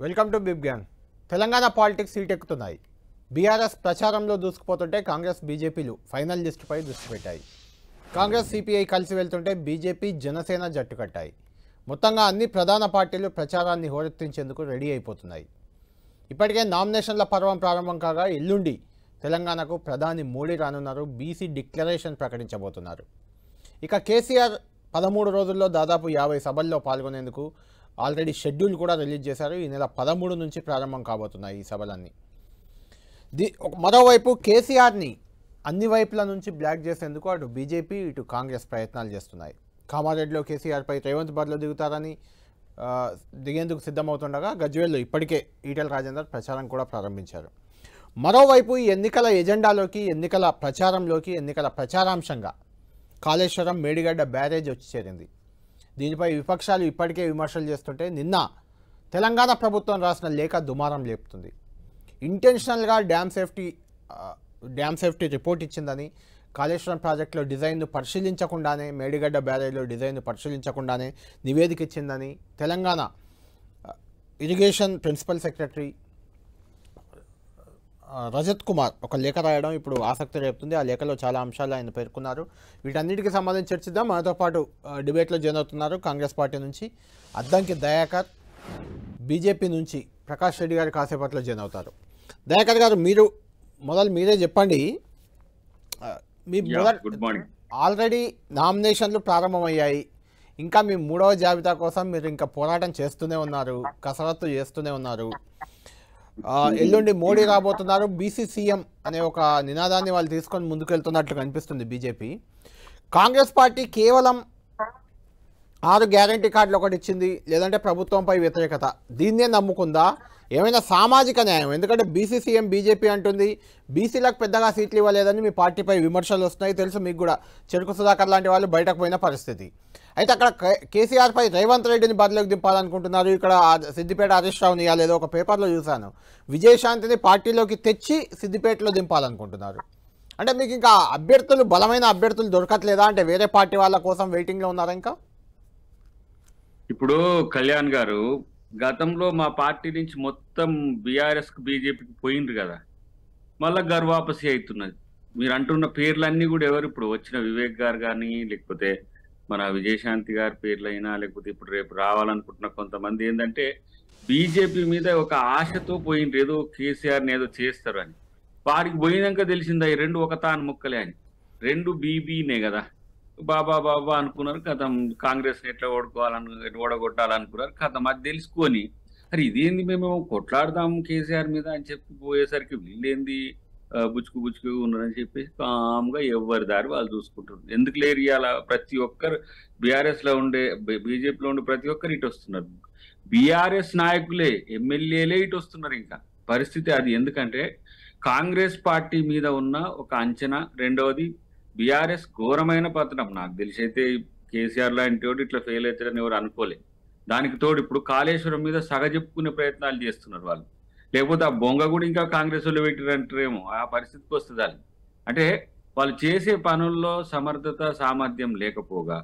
Welcome to big gang Telangana politics సీటెక్కుతున్నాయి BRS ప్రచారంలో దూసుకుపోతుంటే కాంగ్రెస్ బీజేపీలు ఫైనల్ లిస్టుపై దృష్టి పెట్టాయి కాంగ్రెస్ సిపిఐ కలిసి వెళ్తుంటే బీజేపీ జనసేన జట్టు కట్టాయి మొత్తంగా అన్ని ప్రధాన పార్టీలు ప్రచారాన్ని హోరెత్తించేందుకు రెడీ అయిపోతున్నాయి ఇప్పటికే నామినేషన్ల పర్వం ప్రారంభం కాగా ఎల్లుండి తెలంగాణకు ప్రధాని మోడీ రానున్నారు బీసీ డిక్లరేషన్ ప్రకటించబోతున్నారు ఇక కేసీఆర్ పదమూడు రోజుల్లో దాదాపు యాభై సభల్లో పాల్గొనేందుకు ఆల్రెడీ షెడ్యూల్ కూడా రిలీజ్ చేశారు ఈ నెల పదమూడు నుంచి ప్రారంభం కాబోతున్నాయి ఈ సభలన్నీ ది ఒక- మరోవైపు కేసీఆర్ని అన్ని వైపుల నుంచి బ్లాక్ చేసేందుకు అటు బీజేపీ ఇటు కాంగ్రెస్ ప్రయత్నాలు చేస్తున్నాయి కామారెడ్డిలో కేసీఆర్పై రేవంత్ బరిలో దిగుతారని ఆ, దిగేందుకు సిద్ధమవుతుండగా గజ్వేల్లో ఇప్పటికే ఈటెల రాజేందర్ ప్రచారం కూడా ప్రారంభించారు మరోవైపు ఈ ఎన్నికల ఎజెండాలోకి ఎన్నికల ప్రచారంలోకి ఎన్నికల ప్రచారాంశంగా కాళేశ్వరం మేడిగడ్డ బ్యారేజ్ వచ్చి చేరింది దీనిపై విపక్షాలు ఇప్పటికే విమర్శలు చేస్తుంటే నిన్న తెలంగాణ ప్రభుత్వం రాసిన లేఖ దుమారం లేపుతుంది ఇంటెన్షనల్గా డ్యామ్ సేఫ్టీ ఆ, డ్యామ్ సేఫ్టీ రిపోర్ట్ ఇచ్చిందని కాళేశ్వరం ప్రాజెక్టులో డిజైన్ను పరిశీలించకుండానే మేడిగడ్డ బ్యారేజ్లో డిజైన్ను పరిశీలించకుండానే నివేదిక ఇచ్చిందని తెలంగాణ ఆ, ఇరిగేషన్ ప్రిన్సిపల్ సెక్రటరీ ఆ, రజత్ కుమార్ ఒక లేఖ రాయడం ఇప్పుడు ఆసక్తి రేపుతుంది ఆ లేఖలో చాలా అంశాలు ఆయన పేర్కొన్నారు వీటన్నిటికి సంబంధించి చర్చిద్దాం మనతో పాటు ఆ, డిబేట్లో జాయిన్ అవుతున్నారు కాంగ్రెస్ పార్టీ నుంచి అద్దంకి దయాకర్ బీజేపీ నుంచి ప్రకాష్ రెడ్డి గారు కాసేపట్లో జాయిన్ అవుతారు దయాకర్ గారు మీరు మొదలు మీరే చెప్పండి ఆ, మీ Yeah, మొదటి good morning. ఆల్రెడీ నామినేషన్లు ప్రారంభమయ్యాయి ఇంకా మీ మూడవ జాబితా కోసం మీరు ఇంకా పోరాటం చేస్తూనే ఉన్నారు కసరత్తు చేస్తూనే ఉన్నారు ఆ, ఎల్లుండి మోడీ రాబోతున్నారు బీసీ సీఎం అనే ఒక నినాదాన్ని వాళ్ళు తీసుకొని ముందుకెళ్తున్నట్లు కనిపిస్తుంది బీజేపీ కాంగ్రెస్ పార్టీ కేవలం ఆరు గ్యారంటీ కార్డులు ఒకటి ఇచ్చింది లేదంటే ప్రభుత్వంపై వ్యతిరేకత దీన్నే నమ్ముకుందా ఏమైనా సామాజిక న్యాయం ఎందుకంటే బీసీ సీఎం బీజేపీ అంటుంది బీసీలకు పెద్దగా సీట్లు ఇవ్వలేదని మీ పార్టీపై విమర్శలు వస్తున్నాయి తెలుసు మీకు కూడా చెరుకు సుధాకర్ లాంటి వాళ్ళు బయటకు పోయిన పరిస్థితి అయితే అక్కడ కే- కేసీఆర్పై రేవంత్ రెడ్డిని బరిలోకి దింపాలనుకుంటున్నారు ఇక్కడ ఆ సిద్దిపేట హరీష్ రావుని ఇవాళ ఏదో ఒక పేపర్లో చూశాను విజయశాంతిని పార్టీలోకి తెచ్చి సిద్దిపేటలో దింపాలనుకుంటున్నారు అంటే మీకు ఇంకా అభ్యర్థులు బలమైన అభ్యర్థులు దొరకట్లేదా అంటే వేరే పార్టీ వాళ్ళ కోసం వెయిటింగ్లో ఉన్నారా ఇంకా ఇప్పుడు కళ్యాణ్ గారు గతంలో మా పార్టీ నుంచి మొత్తం బీఆర్ఎస్ కు బీజేపీకి పోయిండ్రు కదా మళ్ళా గర్వాపసి అవుతున్నది మీరు అంటున్న పేర్లన్నీ కూడా ఎవరు ఇప్పుడు వచ్చిన వివేక్ గారు కానీ లేకపోతే మన విజయశాంతి గారి పేర్లైనా లేకపోతే ఇప్పుడు రేపు రావాలనుకుంటున్న కొంతమంది ఏంటంటే బీజేపీ మీద ఒక ఆశతో పోయిండ్రు ఏదో కేసీఆర్ని ఏదో చేస్తారు అని వారికి పోయినాక తెలిసిందా ఈ రెండు ఒక తాను ముక్కలే అని రెండు బీబీనే కదా బాబా బాబా అనుకున్నారు కథం కాంగ్రెస్ ఎట్లా ఓడుకోవాలను ఓడగొట్టాలనుకున్నారు కథం అది తెలుసుకొని అరే ఇదేంది మేము కొట్లాడదాం కేసీఆర్ మీద అని చెప్పి పోయేసరికి వీళ్ళేంది ఆ, బుచ్చుకు బుచ్చుకు ఉన్నారని చెప్పేసి కామ్గా ఎవరి దారి వాళ్ళు చూసుకుంటారు ఎందుకు లేరు ఇవాళ ప్రతి ఒక్కరు బీఆర్ఎస్ లో ఉండే బీజేపీలో ఉండే ప్రతి ఒక్కరు ఇటు వస్తున్నారు బీఆర్ఎస్ నాయకులే ఎమ్మెల్యేలే ఇటు వస్తున్నారు ఇంకా పరిస్థితి అది ఎందుకంటే కాంగ్రెస్ పార్టీ మీద ఉన్న ఒక అంచనా రెండవది బీఆర్ఎస్ ఘోరమైన పతనం నాకు తెలిసి అయితే కేసీఆర్ లాంటి వాడు ఇట్లా ఫెయిల్ అవుతారని ఎవరు అనుకోలే దానికి తోడు ఇప్పుడు కాళేశ్వరం మీద సగ చెప్పుకునే ప్రయత్నాలు చేస్తున్నారు వాళ్ళు లేకపోతే ఆ బొంగ కూడా ఇంకా కాంగ్రెస్ వాళ్ళు పెట్టారంటారేమో ఆ పరిస్థితికి వస్తుంది వాళ్ళు అంటే వాళ్ళు చేసే పనుల్లో సమర్థత సామర్థ్యం లేకపోగా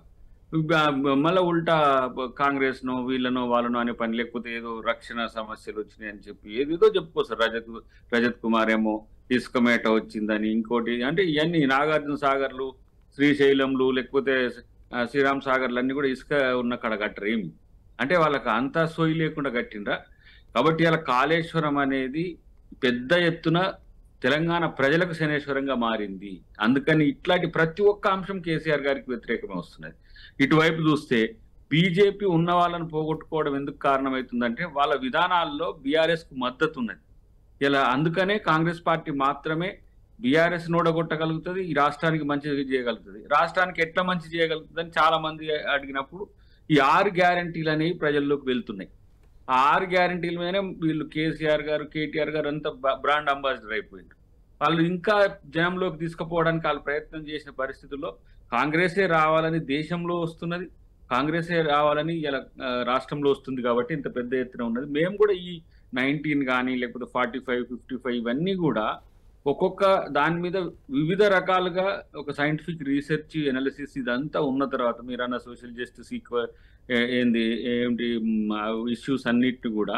మళ్ళీ ఉల్టా కాంగ్రెస్ నో వీళ్ళనో వాళ్ళనో అనే పని లేకపోతే ఏదో రక్షణ సమస్యలు వచ్చినాయి అని చెప్పి ఏదేదో చెప్పుకోస్తారు రజత్ రజత్ కుమార్ ఏమో ఇసుక మేట వచ్చిందని ఇంకోటి అంటే ఇవన్నీ నాగార్జున సాగర్లు శ్రీశైలంలు లేకపోతే ఆ, శ్రీరామ్ సాగర్లు అన్ని కూడా ఇసుక ఉన్న కడ కట్టరు ఏమి అంటే వాళ్ళకి అంతా సోయి లేకుండా కట్టిండ్రా కాబట్టి ఇలా కాళేశ్వరం అనేది పెద్ద ఎత్తున తెలంగాణ ప్రజలకు శనేశ్వరంగా మారింది అందుకని ఇట్లాంటి ప్రతి ఒక్క అంశం కేసీఆర్ గారికి వ్యతిరేకమే వస్తున్నది ఇటువైపు చూస్తే బీజేపీ ఉన్న వాళ్ళని పోగొట్టుకోవడం ఎందుకు కారణమవుతుందంటే వాళ్ళ విధానాల్లో బీఆర్ఎస్ కు మద్దతు ఉన్నది ఇలా అందుకనే కాంగ్రెస్ పార్టీ మాత్రమే బీఆర్ఎస్ నోడగొట్టగలుగుతుంది ఈ రాష్ట్రానికి మంచి చేయగలుగుతుంది రాష్ట్రానికి ఎట్లా మంచి చేయగలుగుతుంది అని చాలా మంది అడిగినప్పుడు ఈ ఆరు గ్యారంటీలు అనేవి ప్రజల్లోకి వెళ్తున్నాయి ఆ ఆరు గ్యారంటీల మీదనే వీళ్ళు కేసీఆర్ గారు కేటీఆర్ గారు అంతా బ్రాండ్ అంబాసిడర్ అయిపోయింది వాళ్ళు ఇంకా జనంలోకి తీసుకుపోవడానికి వాళ్ళు ప్రయత్నం చేసిన పరిస్థితుల్లో కాంగ్రెసే రావాలని దేశంలో వస్తున్నది కాంగ్రెసే రావాలని ఇలా ఆ, రాష్ట్రంలో వస్తుంది కాబట్టి ఇంత పెద్ద ఎత్తున ఉన్నది మేము కూడా ఈ నైన్టీన్ కానీ లేకపోతే ఫార్టీ ఫైవ్ ఫిఫ్టీ ఫైవ్ ఇవన్నీ కూడా ఒక్కొక్క దాని మీద వివిధ రకాలుగా ఒక సైంటిఫిక్ రీసెర్చ్ ఎనాలిసిస్ ఇదంతా ఉన్న తర్వాత మీరు అన్న సోషల్ జస్టిస్ ఈక్వ ఏంది ఏంటి ఇష్యూస్ అన్నిటిని కూడా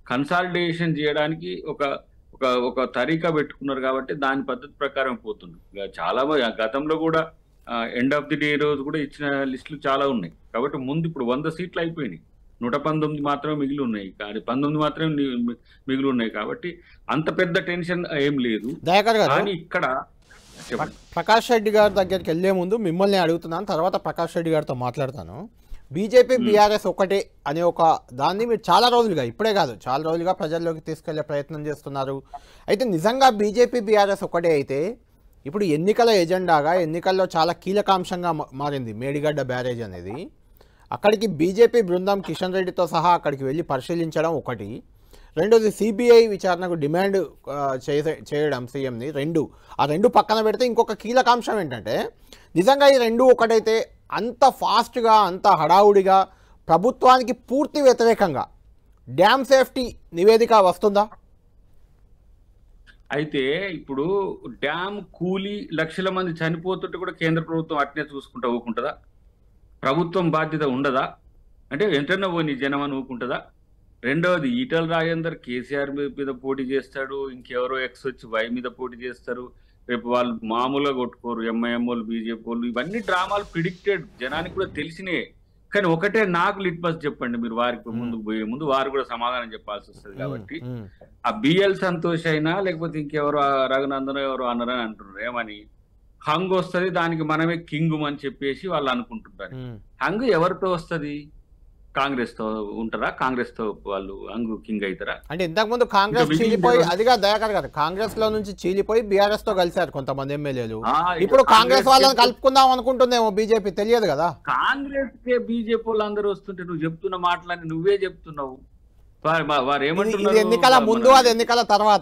కన్సాలిడేషన్ చేయడానికి ఒక ఒక ఒక తరీకా పెట్టుకున్నారు కాబట్టి దాని పద్ధతి ప్రకారం పోతున్నారు ఇక చాలా మంది ఆ గతంలో కూడా ఎండ్ ఆఫ్ ది డే రోజు కూడా ఇచ్చిన లిస్టులు చాలా ఉన్నాయి కాబట్టి ముందు ఇప్పుడు వంద సీట్లు అయిపోయినాయి నూట పంతొమ్మిది మాత్రమే మిగిలి ఉన్నాయి కానీ పంతొమ్మిది మాత్రమే ని- మిగిలి ఉన్నాయి కాబట్టి అంత పెద్ద టెన్షన్ ఏం లేదు దయాకర్ గారు కానీ ఇక్కడ చెప్పండి ప్రకాష్ రెడ్డి గారి దగ్గరికి వెళ్ళే ముందు మిమ్మల్ని అడుగుతున్నాను తర్వాత ప్రకాష్ రెడ్డి గారితో మాట్లాడతాను బీజేపీ బీఆర్ఎస్ ఒకటే అనే ఒక దాన్ని మీరు చాలా రోజులుగా ఇప్పుడే కాదు చాలా రోజులుగా ప్రజల్లోకి తీసుకెళ్లే ప్రయత్నం చేస్తున్నారు అయితే నిజంగా బీజేపీ బీఆర్ఎస్ ఒకటే అయితే ఇప్పుడు ఎన్నికల ఎజెండాగా ఎన్నికల్లో చాలా కీలకాంశంగా మా- మారింది మేడిగడ్డ బ్యారేజ్ అనేది అక్కడికి బీజేపీ బృందం కిషన్ రెడ్డితో సహా అక్కడికి వెళ్ళి పరిశీలించడం ఒకటి రెండోది సిబిఐ విచారణకు డిమాండ్ ఆ, చేసే- చేయడం సీఎంని రెండు ఆ రెండు పక్కన పెడితే ఇంకొక కీలకాంశం ఏంటంటే నిజంగా ఈ రెండు ఒకటైతే అంత ఫాస్ట్గా అంత హడావుడిగా ప్రభుత్వానికి పూర్తి వ్యతిరేకంగా డ్యామ్ సేఫ్టీ నివేదిక వస్తుందా అయితే ఇప్పుడు డ్యామ్ కూలి లక్షల మంది చనిపోతుంటే కూడా కేంద్ర ప్రభుత్వం అట్నే చూసుకుంటా ఊకుంటుందా ప్రభుత్వం బాధ్యత ఉండదా అంటే వెంటనే పోనీ జనం అని ఊకుంటుందా రెండవది ఈటల రాజేందర్ కేసీఆర్ మీద మీద పోటీ చేస్తాడు ఇంకెవరో ఎక్స్ వచ్చి వై మీద పోటీ చేస్తారు రేపు వాళ్ళు మామూలుగా కొట్టుకోరు ఎంఐఎం వాళ్ళు బీజేపీ వాళ్ళు ఇవన్నీ డ్రామాలు ప్రిడిక్టెడ్ జనానికి కూడా తెలిసినే కానీ ఒకటే నాకు లిట్మస్ చెప్పండి మీరు వారికి ముందుకు పోయే ముందు వారు కూడా సమాధానం చెప్పాల్సి వస్తుంది కాబట్టి ఉమ్, ఆ బిఎల్ సంతోష్ అయినా లేకపోతే ఇంకెవరు ఆ రఘునందన్ ఎవరు అన్నారని అంటున్నారు ఏమని హంగ్ వస్తది దానికి మనమే కింగ్ అని చెప్పేసి వాళ్ళు అనుకుంటుంటారు ఉమ్, హంగ్ ఎవరితో వస్తది కాంగ్రెస్ తో ఉంటారా కాంగ్రెస్ తో వాళ్ళు హంగ్ కింగ్ అవుతారా అంటే ఇంతకుముందు కాంగ్రెస్ ఇంకా మిగిలిన చీలిపోయి ఎవరు? అదిగా దయాకర్ గారు కాంగ్రెస్ లో నుంచి చీలిపోయి బీఆర్ఎస్ తో కలిశారు కొంతమంది ఎమ్మెల్యేలు ఆ, ఇక ఇప్పుడు కాంగ్రెస్ వాళ్ళని కి- కలుపుకుందాం అనుకుంటుందేమో బీజేపీ తెలియదు కదా కాంగ్రెస్ కే బీజేపీ వాళ్ళు అందరూ వస్తుంటే నువ్వు చెప్తున్న మాటలని నువ్వే చెప్తున్నావు వారు వారు ఇది- ఏమంటున్నారు ఇది ఎన్నికల మన- ముందు అది ఎన్నికల తర్వాత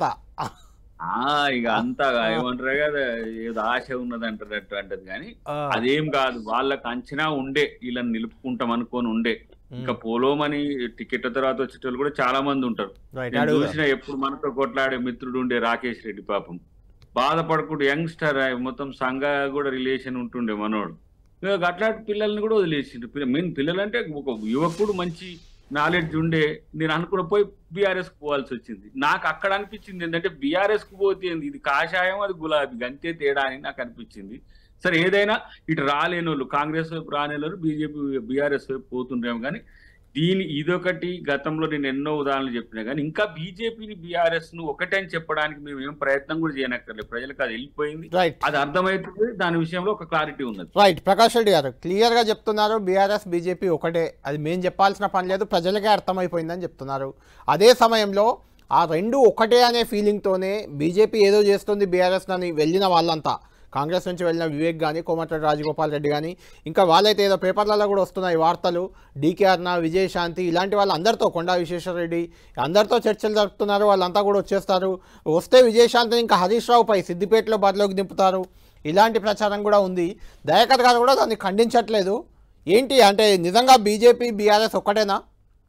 ఆ ఇక అంతా ఏమంటారు కదా ఏదో ఆశ ఉన్నది అంటారు అంటది కానీ ఆ, అదేం కాదు వాళ్ళకి అంచనా ఉండే వీళ్ళని నిలుపుకుంటాం అనుకొని ఉండే ఇంకా పోలోమని టికెట్ తర్వాత వచ్చేటోళ్ళు కూడా చాలా మంది ఉంటారు రైట్ నేను అడుగుదాం. చూసిన ఎప్పుడు మనతో కొట్లాడే మిత్రుడు ఉండే రాకేష్ రెడ్డి పాపం బాధపడకుండా యంగ్స్టర్ మొత్తం సంఘ కూడా రిలేషన్ ఉంటుండే మనోడు ఇక అట్లాంటి పిల్లల్ని కూడా వదిలేసిండు మెయిన్ పిల్లలంటే ఒక యువకుడు మంచి నాలెడ్జ్ ఉండే నేను అనుకున్న పోయి బీఆర్ఎస్ కు పోవాల్సి వచ్చింది నాకు అక్కడ అనిపించింది ఏంటంటే బీఆర్ఎస్ కు పోతే ఏంది? ఇది కాషాయం అది గులాబీ అంతే తేడా అని నాకు అనిపించింది సరే ఏదైనా ఇటు రాలేని వాళ్ళు కాంగ్రెస్ వైపు రాని వాళ్ళు బీజేపీ బీఆర్ఎస్ వైపు పోతుండేమో కానీ దీని ఇదొకటి గతంలో నేను ఎన్నో ఉదాహరణలు చెప్పినా కానీ ఇంకా బీజేపీని బీఆర్ఎస్ ను ఒకటే అని చెప్పడానికి మేము ఏం ప్రయత్నం కూడా చేయనక్కర్లేదు ప్రజలకు అది వెళ్ళిపోయింది రైట్ అది అర్థమవుతుంది దాని విషయంలో ఒక క్లారిటీ ఉన్నది రైట్ ప్రకాష్ రెడ్డి గారు క్లియర్ గా చెప్తున్నారు బీఆర్ఎస్ బీజేపీ ఒకటే అది మేము చెప్పాల్సిన పని లేదు ప్రజలకే అర్థమైపోయిందని చెప్తున్నారు అదే సమయంలో ఆ రెండు ఒకటే అనే ఫీలింగ్తోనే బీజేపీ ఏదో చేస్తుంది బీఆర్ఎస్ అని వెళ్ళిన వాళ్ళంతా కాంగ్రెస్ నుంచి వెళ్ళిన వివేక్ కానీ కోమటిరెడ్డి రాజగోపాల్ రెడ్డి కానీ ఇంకా వాళ్ళైతే ఏదో పేపర్లలో కూడా వస్తున్నాయి వార్తలు డీకే అర్ణ విజయశాంతి ఇలాంటి వాళ్ళందరితో కొండా విశ్వేశ్వరరెడ్డి అందరితో చర్చలు జరుపుతున్నారు వాళ్ళంతా కూడా వచ్చేస్తారు వస్తే విజయశాంతిని ఇంకా హరీష్ రావుపై సిద్దిపేటలో బరిలోకి దింపుతారు ఇలాంటి ప్రచారం కూడా ఉంది దయాకర్ గారు కూడా దాన్ని ఖండించట్లేదు ఏంటి అంటే నిజంగా బీజేపీ బీఆర్ఎస్ ఒక్కటేనా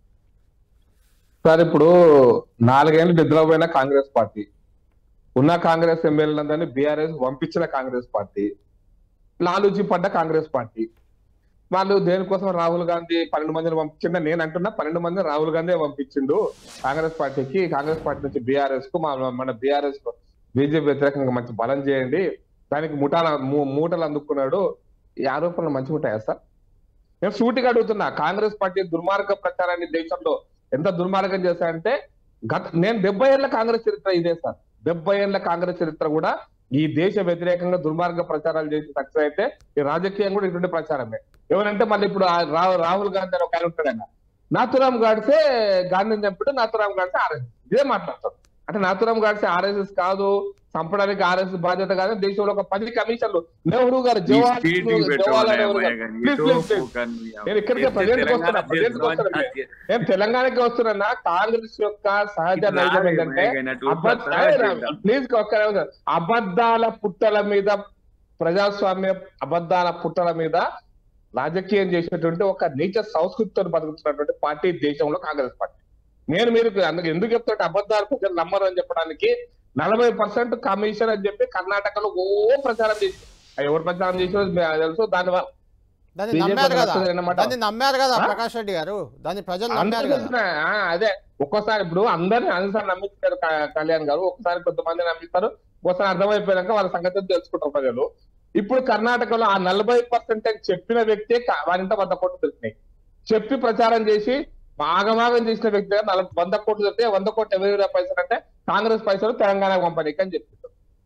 సార్ ఇప్పుడు నాలుగేళ్లు నిద్రపోయిన కాంగ్రెస్ పార్టీ ఉన్న కాంగ్రెస్ ఎమ్మెల్యేలందరినీ బీఆర్ఎస్ పంపించిన కాంగ్రెస్ పార్టీ లాలూచి పడ్డ కాంగ్రెస్ పార్టీ వాళ్ళు దేనికోసం రాహుల్ గాంధీ పన్నెండు మందిని పంపించిండ నేను అంటున్నా పన్నెండు మందిని రాహుల్ గాంధీ పంపించిండు కాంగ్రెస్ పార్టీకి కాంగ్రెస్ పార్టీ నుంచి బీఆర్ఎస్ కు మా- మన బీఆర్ఎస్ బీజేపీ వ్యతిరేకంగా మంచి బలం చేయండి దానికి ముఠాల మూ- మూటలు అందుకున్నాడు ఈ ఆరోపణలు మంచిగా ఉంటాయా సార్ నేను సూటిగా అడుగుతున్నా కాంగ్రెస్ పార్టీ దుర్మార్గ ప్రచారాన్ని దేశంలో ఎంత దుర్మార్గం చేశారంటే గత నేను డెబ్బై ఏళ్ల కాంగ్రెస్ చరిత్ర ఇదే సార్ డెబ్బై ఏళ్ల కాంగ్రెస్ చరిత్ర కూడా ఈ దేశ వ్యతిరేకంగా దుర్మార్గ ప్రచారాలు చేసి సక్సెస్ అయితే ఈ రాజకీయం కూడా ఇటువంటి ప్రచారమే ఎవరంటే మళ్ళీ ఇప్పుడు ఆ రా- రాహుల్ గాంధీ అని ఒక ఆయన ఉంటాడన్న నాథురాం గాడ్సే గాంధీని చంపాడు నాథురాం గాడ్సే ఆర్ఎస్ఎస్ ఇదే మాట్లాడతారు అంటే నాథురాం గాడ్సే ఆర్ఎస్ఎస్ కాదు చంపడానికి ఆర్ఎస్ఎస్ బాధ్యత కాదు దేశంలో ఒక పది కమిషన్లు నెహ్రూ గారు ఈ జవహర్ స్టేటింగ్ జవహర్లాల్ నెహ్రూ పెట్టమయ్య గారు కానీ Please, ఎటో please, please. పోకండి. నేను ఇక్కడికే చేస్తే ప్రజెంట్కి తెలంగాణ వస్తున్నా, ప్రజెంట్కి వస్తున్నా. చేస్తే నేను తెలంగాణకి వస్తున్నా కాంగ్రెస్ యొక్క సహజ ఇట్లా నైజం రాదు, ఏంటంటే ఏమైనా టూ అబద్ధ- పత్రాలు అదే చేద్దాం. ప్లీజ్ ఒక్క నిమిషం. అబద్ధాల పుట్టల మీద ప్రజాస్వామ్య అబద్ధాల పుట్టల మీద రాజకీయం చేసేటువంటి ఒక నీచ సంస్కృతితో బతుకుతున్నటువంటి పార్టీ దేశంలో కాంగ్రెస్ పార్టీ నేను మీరు అందుకు ఎందుకు చెప్తుంటే అబద్ధాలు ప్రజలు నమ్మరు అని చెప్పడానికి నలభై పర్సెంట్ కమిషన్ అని చెప్పి కర్ణాటకలో ఓ ప్రచారం చేసి ఎవరు ప్రచారం చేసినో మీకు తెలుసు దాని వల్ల దాన్ని BJP నమ్మారు కదా నచ్చదు అన్నమాట. దాన్ని నమ్మారు కదా ఆ? ప్రకాష్ రెడ్డి గారు దాన్ని ప్రజలు నమ్మారు అందరూ కదా చెప్తున్నా, ఆ, అదే ఒక్కోసారి ఇప్పుడు అందరిని అన్నిసార్లు నమ్మిస్తారు క- కళ్యాణ్ గారు ఒకసారి కొంతమంది నమ్మిస్తారు ఒకసారి అర్థమైపోయాక వాళ్ళ సంగతి తెలుసుకుంటారు ప్రజలు ఇప్పుడు కర్ణాటకలో ఆ నలభై పర్సెంటేజ్ చెప్పిన వ్యక్తే క- వారింట వంద కోట్లు దొరికినాయి చెప్పి ప్రచారం చేసి ఆగమాగం చేసిన వ్యక్తి దగ్గర నలభై వంద కోట్లు దొరికితే వంద కోట్లు ఎవరి పైసలు అంటే కాంగ్రెస్ పైసలు తెలంగాణ పంపనీకి అని చెప్పారు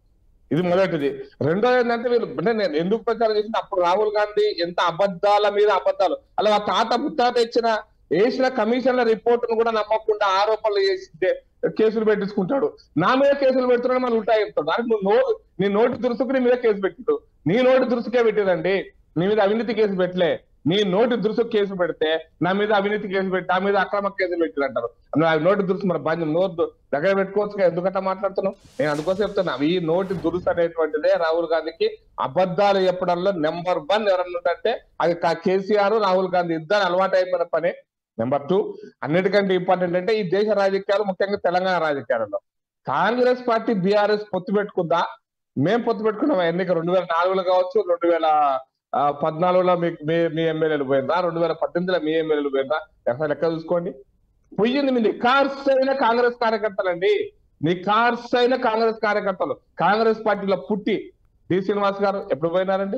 ఇది మొదటిది రెండోది ఏంటంటే వీళ్ళు అంటే నేను ఎందుకు ప్రచారం చేసిన అప్పుడు రాహుల్ గాంధీ ఎంత అబద్ధాల మీద అబద్ధాలు అలా ఆ తాత ముత్తాత ఇచ్చిన వేసిన కమిషన్ల రిపోర్ట్ ను కూడా నమ్మకుండా ఆరోపణలు చేసి కేసులు పెట్టించుకుంటాడు నా మీద కేసులు పెడుతున్నాడు మనం ఉల్టా చెప్తాడు దానికి నువ్వు నో నీ నోటి దురుసుకు నీ మీద కేసు పెట్టిడు నీ నోటి దురుసుకే పెట్టిరండి నీ మీద అవినీతి కేసు పెట్టలే నీ నోటి దురుసు కేసు పెడితే నా మీద అవినీతి కేసు పెట్టి నా మీద అక్రమ కేసు పెట్టిరు అంటారు నువ్వు ఆ నోటి దురుసు మన బాధ్యం నోరు దు- దగ్గర పెట్టుకోవచ్చు కదా, ఎందుకంటే మాట్లాడుతున్నావు నేను అందుకోసం చెప్తున్నా ఈ నోటి దురుసు అనేటువంటిదే రాహుల్ గాంధీకి అబద్ధాలు చెప్పడంలో నెంబర్ వన్ ఎవరన్నా అంటే అది కా- కేసీఆర్ రాహుల్ గాంధీ ఇద్దరు అలవాటు అయిపోయిన పని నెంబర్ టూ అన్నిటికంటే ఇంపార్టెంట్ అంటే ఈ దేశ రాజకీయాలు ముఖ్యంగా తెలంగాణ రాజకీయాలలో కాంగ్రెస్ పార్టీ బీఆర్ఎస్ పొత్తు పెట్టుకుందా మేం పొత్తు పెట్టుకున్నాం ఎన్నిక రెండు వేల నాలుగులో కావచ్చు రెండు వేల ఆ, పద్నాలుగులో మీకు మీ మీ ఎమ్మెల్యేలు పోయిందా రెండు వేల పద్దెనిమిదిలో మీ ఎమ్మెల్యేలు పోయిందా ఎక్కడ లెక్క చూసుకోండి పోయింది మీ నిఖార్స్ అయిన కాంగ్రెస్ కార్యకర్తలండి నిఖార్స్ అయిన కాంగ్రెస్ కార్యకర్తలు కాంగ్రెస్ పార్టీలో పుట్టి డి శ్రీనివాస్ గారు ఎప్పుడు పోయినారండి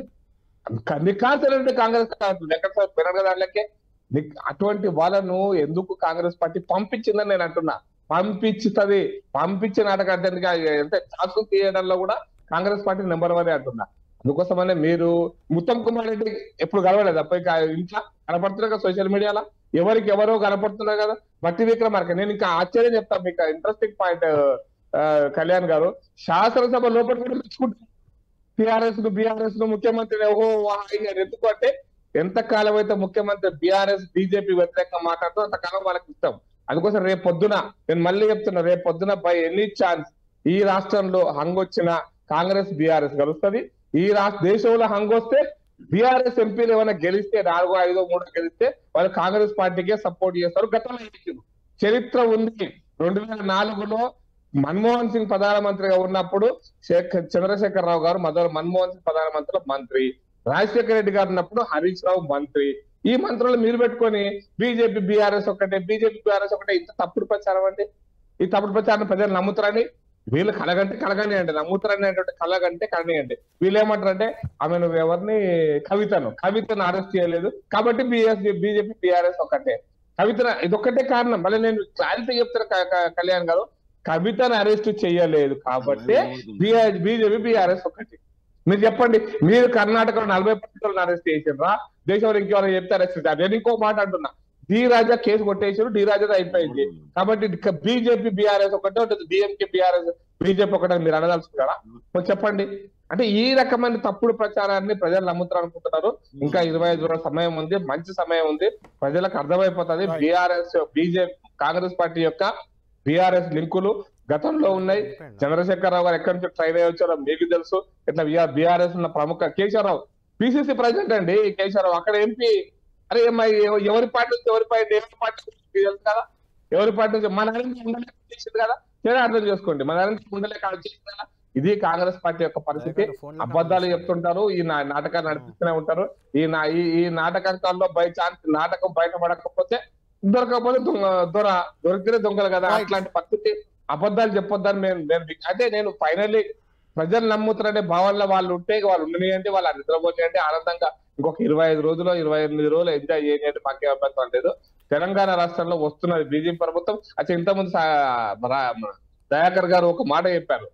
నిఖార్స్ అయినటువంటి కాంగ్రెస్ కార్యకర్తలు ఎక్కడ పోయినారు కదా వాళ్ళకే ని- అటువంటి వాళ్ళను ఎందుకు కాంగ్రెస్ పార్టీ పంపించిందని నేను అంటున్నా పంపించుతుంది పంపించి నాటక అంటే చాసు తీయడంలో కూడా కాంగ్రెస్ పార్టీ నెంబర్ వన్ అంటున్నా అందుకోసమనే మీరు ఉత్తమ్ కుమార్ రెడ్డి ఎప్పుడు కలవలేదు అబ్బాయి ఇంట్లో కనపడుతున్నారు కదా సోషల్ మీడియాలో ఎవరికి ఎవరో కనపడుతున్నారు కదా బట్టి విక్రమార్క నేను ఇంకా ఆశ్చర్యం చెప్తాను మీకు ఇంట్రెస్టింగ్ పాయింట్ కళ్యాణ్ గారు శాసనసభ లోపల కూడా మెచ్చుకుంటారు టిఆర్ఎస్ ను బీఆర్ఎస్ ను ముఖ్యమంత్రి ఓహో వా అయ్యారు ఎందుకు అంటే ఎంత కాలం అయితే ముఖ్యమంత్రి బీఆర్ఎస్ బీజేపీ వ్యతిరేకంగా మాట్లాడుతూ అంతకాలం వాళ్ళకి ఇస్తాం అందుకోసం రేపు పొద్దున నేను మళ్ళీ చెప్తున్నా రేపు పొద్దున బై ఎనీ ఛాన్స్ ఈ రాష్ట్రంలో హంగ్ వచ్చిన కాంగ్రెస్ బీఆర్ఎస్ కలుస్తుంది ఈ రాష్ట్ర దేశంలో హంగ్ వస్తే బీఆర్ఎస్ ఎంపీలు ఏమైనా గెలిస్తే నాలుగో ఐదో మూడో గెలిస్తే వాళ్ళు కాంగ్రెస్ పార్టీకే సపోర్ట్ చేస్తారు గతంలో చేసిండ్రు. చరిత్ర ఉంది రెండు వేల నాలుగులో మన్మోహన్ సింగ్ ప్రధానమంత్రిగా ఉన్నప్పుడు శేఖర్ చంద్రశేఖర్ రావు గారు మొదలు మన్మోహన్ సింగ్ ప్రధానమంత్రి మంత్రి రాజశేఖర రెడ్డి గారు ఉన్నప్పుడు హరీష్ రావు మంత్రి ఈ మంత్రులు మీరు పెట్టుకొని బీజేపీ బీఆర్ఎస్ ఒకటే బీజేపీ బీఆర్ఎస్ ఒకటే ఇంత తప్పుడు ప్రచారం అండి ఈ తప్పుడు ప్రచారం ప్రజలు నమ్ముతారని వీళ్ళు కలగంటే కలగనియండి నమ్ముతారని అంటే కలగంటే కలనియండి వీళ్ళు ఏమంటారంటే ఆమె నువ్వు ఎవరిని కవితను కవితను అరెస్ట్ చేయలేదు కాబట్టి బిఎస్ బీజేపీ బీఆర్ఎస్ ఒకటే కవిత ఇదొక్కటే కారణం మళ్ళీ నేను క్లారిటీ చెప్తాను క- క- కళ్యాణ్ గారు కవితను అరెస్ట్ చేయలేదు కాబట్టి బీజేపీ బీఆర్ఎస్ ఒకటి మీరు చెప్పండి మీరు కర్ణాటకలో నలభై పర్సెంట్ అరెస్ట్ చేసిండ్రా దేశంలో ఇంకెవరైనా చెప్తే అరెస్ట్ చేశారు నేను ఇంకో మాట అంటున్నా డి రాజా కేసు కొట్టేసారు డి రాజా అయిపోయింది కాబట్టి బీజేపీ బీఆర్ఎస్ ఒకటే ఉంటుంది డిఎంకే బీఆర్ఎస్ బీజేపీ ఒకటే మీరు అనదలుచుకున్నారా కొంచెం చెప్పండి అంటే ఈ రకమైన తప్పుడు ప్రచారాన్ని ప్రజలు నమ్ముతారు అనుకుంటున్నారు ఇంకా ఇరవై ఐదు రోజుల సమయం ఉంది మంచి సమయం ఉంది ప్రజలకు అర్థమైపోతుంది Right. BRS BJP Congress party యొక్క బీఆర్ఎస్ లింకులు గతంలో ఉన్నాయి చంద్రశేఖరరావు గారు ఎక్కడి నుంచి ట్రైన్ అయ్యి వచ్చారో మీకు తెలుసు ఇట్లా బీఆర్ఎస్ ఉన్న ప్రముఖ కేశవరావు పిసిసి ప్రెసిడెంట్ అండి కేశవరావు అక్కడ ఎంపీ అరే మరి ఎవ- ఎవరి పార్టీ నుంచి ఎవరి పార్టీ ఎవరి పార్టీ నుంచి మీకు తెలుసు కదా ఎవరి పార్టీ నుంచి మన నుంచి ఉండలేక చేసింది కదా తేడా అర్థం చేసుకోండి మన నుంచి ఉండలేక ఆడ చేసింది కదా ఇది కాంగ్రెస్ పార్టీ యొక్క పరిస్థితి అబద్ధాలు చెప్తుంటారు ఈ నా- నాటకాలు నడిపిస్తూనే ఉంటారు ఈ నా ఈ ఈ నాటకాల్లో బై ఛాన్స్ నాటకం బయటపడకపోతే దొరకకపోతే దొంగ దొర దొరికితే దొంగలు కదా Right. అట్లాంటి పరిస్థితి అబద్ధాలు చెప్పొద్దని నేను నేను అంటే నేను ఫైనల్లీ ప్రజలు నమ్ముతారనే భావనలో వాళ్ళు ఉంటే ఇక వాళ్ళు ఉండనియండి వాళ్ళు నిద్రపోనియండి ఆనందంగా ఇంకొక ఇరవై ఐదు రోజులు ఇరవై ఎనిమిది రోజులు ఎంజాయ్ చేయనియండి మాకే అభ్యంతరం లేదు తెలంగాణ రాష్ట్రంలో వస్తున్నది బీజేపీ ప్రభుత్వం అసలు ఇంతకుముందు సా- రా- దయాకర్ గారు ఒక మాట చెప్పారు